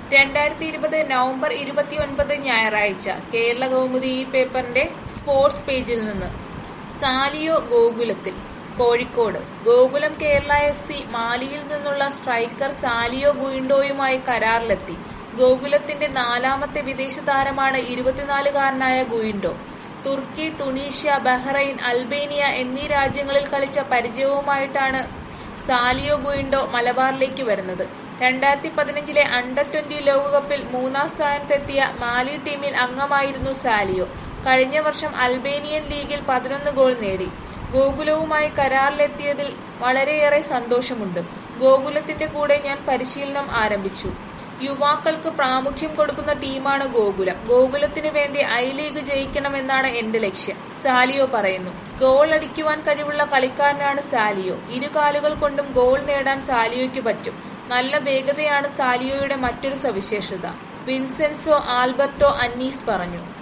രണ്ടായിരത്തി ഇരുപത് നവംബർ ഇരുപത്തിയൊൻപത് ഞായറാഴ്ച കേരള കൗമുദി ഈ പേപ്പറിന്റെ സ്പോർട്സ് പേജിൽ നിന്ന് സാലിയോ ഗോകുലത്തിൽ കോഴിക്കോട് ഗോകുലം കേരള എഫ് സി മാലിയിൽ നിന്നുള്ള സ്ട്രൈക്കർ സാലിയോ ഗുയിൻഡോയുമായി കരാറിലെത്തി ഗോകുലത്തിന്റെ നാലാമത്തെ വിദേശ താരമാണ് ഇരുപത്തിനാലുകാരനായ ഗുയിൻഡോ തുർക്കി ടുണീഷ്യ ബഹ്റൈൻ അൽബേനിയ എന്നീ രാജ്യങ്ങളിൽ കളിച്ച പരിചയവുമായിട്ടാണ് സാലിയോ ഗുയിൻഡോ മലബാറിലേക്ക് വരുന്നത് രണ്ടായിരത്തി പതിനഞ്ചിലെ അണ്ടർ ട്വന്റി ലോകകപ്പിൽ മൂന്നാം സ്ഥാനത്തെത്തിയ മാലി ടീമിൽ അംഗമായിരുന്നു സാലിയോ കഴിഞ്ഞ വർഷം അൽബേനിയൻ ലീഗിൽ പതിനൊന്ന് ഗോൾ നേടി ഗോകുലവുമായി കരാറിലെത്തിയതിൽ വളരെയേറെ സന്തോഷമുണ്ട് ഗോകുലത്തിന്റെ കൂടെ ഞാൻ പരിശീലനം ആരംഭിച്ചു യുവാക്കൾക്ക് പ്രാമുഖ്യം കൊടുക്കുന്ന ടീമാണ് ഗോകുലം ഗോകുലത്തിന് വേണ്ടി ഐ ലീഗ് ജയിക്കണമെന്നാണ് എന്റെ ലക്ഷ്യം സാലിയോ പറയുന്നു ഗോൾ അടിക്കുവാൻ കഴിവുള്ള കളിക്കാരനാണ് സാലിയോ ഇരു കാലുകൾ കൊണ്ടും ഗോൾ നേടാൻ സാലിയോയ്ക്ക് പറ്റും നല്ല വേഗതയാണ് സാലിയോയുടെ മറ്റൊരു സവിശേഷത വിൻസെൻസോ ആൽബർട്ടോ അന്നീസ് പറഞ്ഞു